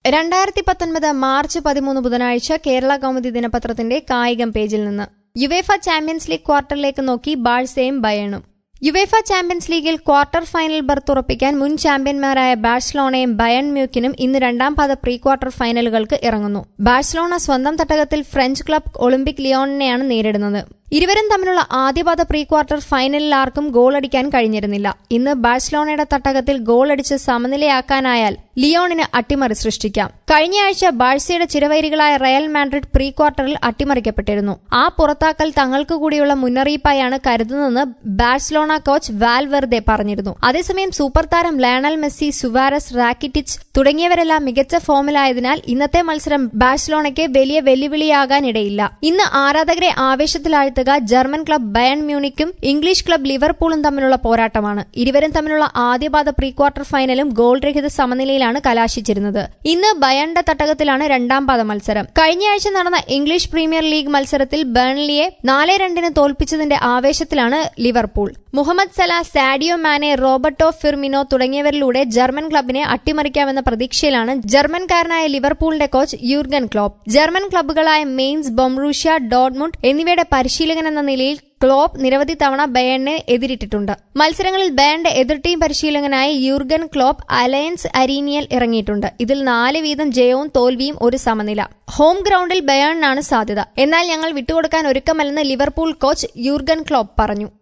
രണ്ടായിരത്തി പത്തൊൻപത് മാർച്ച് പതിമൂന്ന് ബുധനാഴ്ച കേരള കൗമുദി ദിനപത്രത്തിന്റെ കായികം പേജിൽ നിന്ന് യുവേഫ ചാമ്പ്യൻസ് ലീഗ് ക്വാർട്ടറിലേക്ക് നോക്കി ബാഴ്സയും ബയേണും യുവേഫ ചാമ്പ്യൻസ് ലീഗിൽ ക്വാർട്ടർ ഫൈനൽ ബർത്ത് ഉറപ്പിക്കാൻ മുൻ ചാമ്പ്യന്മാരായ ബാഴ്സലോണയും ബയൺ മ്യൂക്കിനും ഇന്ന് രണ്ടാം പാദ പ്രീ ക്വാർട്ടർ ഫൈനലുകൾക്ക് ഇറങ്ങുന്നു ബാഴ്സലോണ സ്വന്തം തട്ടകത്തിൽ ഫ്രഞ്ച് ക്ലബ് ഒളിമ്പിക് ലിയോണിനെയാണ് നേരിടുന്നത് ഇരുവരും തമ്മിലുള്ള ആദ്യപാദ പ്രീ ക്വാർട്ടർ ഫൈനലിൽ ആർക്കും ഗോളടിക്കാൻ കഴിഞ്ഞിരുന്നില്ല ഇന്ന് ബാഴ്സലോണയുടെ തട്ടകത്തിൽ ഗോളടിച്ച് സമനിലയാക്കാനായാൽ ലിയോണിന് അട്ടിമറി സൃഷ്ടിക്കാം കഴിഞ്ഞയാഴ്ച ബാഴ്സയുടെ ചിരവൈരികളായ റയൽ മാഡ്രിഡ് പ്രീ ക്വാർട്ടറിൽ അട്ടിമറിക്കപ്പെട്ടിരുന്നു ആ പുറത്താക്കൽ തങ്ങൾക്ക് കൂടിയുള്ള മുന്നറിയിപ്പായാണ് കരുതുന്നതെന്ന് ബാഴ്സലോണ കോച്ച് വാൽവെർദെ പറഞ്ഞിരുന്നു അതേസമയം സൂപ്പർ താരം ലയണൽ മെസ്സി സുവാരസ് റാക്കിറ്റിച്ച് തുടങ്ങിയവരെല്ലാം മികച്ച ഫോമിലായതിനാൽ ഇന്നത്തെ മത്സരം ബാഴ്സലോണയ്ക്ക് വലിയ വെല്ലുവിളിയാകാനിടയില്ല ഇന്ന് ആരാധകരെ ആവേശത്തിലാഴ്ത്തുക ജർമ്മൻ ക്ലബ് ബയൺ മ്യൂണിക്കും ഇംഗ്ലീഷ് ക്ലബ് ലിവർപൂളും തമ്മിലുള്ള പോരാട്ടമാണ് ഇരുവരും തമ്മിലുള്ള ആദ്യപാദ പ്രീ ക്വാർട്ടർ ഫൈനലും ഗോൾ രഹിത സമനിലയിലാണ് കലാശിച്ചിരുന്നത് ഇന്ന് ബയണിന്റെ തട്ടകത്തിലാണ് രണ്ടാം പാദ മത്സരം കഴിഞ്ഞയാഴ്ച നടന്ന ഇംഗ്ലീഷ് പ്രീമിയർ ലീഗ് മത്സരത്തിൽ ബേൺലിയെ നാല് രണ്ടിന് തോൽപ്പിച്ചതിന്റെ ആവേശത്തിലാണ് Liverpool Mohamed Salah Sadio Mane Roberto Firmino തുടങ്ങിയവരിലൂടെ ജർമ്മൻ ക്ലബിനെ അട്ടിമറിക്കാമെന്ന പ്രതീക്ഷയിലാണ് ജർമ്മൻകാരനായ ലിവർപൂളിന്റെ കോച്ച് യൂർഗൻ ക്ലോപ്പ് ജർമ്മൻ ക്ലബ്ബുകളായ മെയിൻസ് ബൊംറൂഷ്യ ഡോഡ്മുണ്ട് എന്നിവയുടെ പരിശീലകൻ എന്ന നിലയിൽ ക്ലോപ്പ് നിരവധി തവണ ബയണിനെ എതിരിട്ടിട്ടുണ്ട് മത്സരങ്ങളിൽ ബയണിന്റെ എതിർ ടീം പരിശീലകനായ യൂർഗൻ ക്ലോപ്പ് അലയൻസ് അരീനിയൽ ഇറങ്ങിയിട്ടുണ്ട് ഇതിൽ നാല് വീതം ജയവും തോൽവിയും ഒരു സമനില ഹോം ഗ്രൌണ്ടിൽ ബയണിനാണ് സാധ്യത എന്നാൽ ഞങ്ങൾ വിട്ടുകൊടുക്കാൻ ഒരുക്കമല്ലെന്ന് ലിവർപൂൾ കോച്ച് യൂർഗൻ ക്ലോപ്പ് പറഞ്ഞു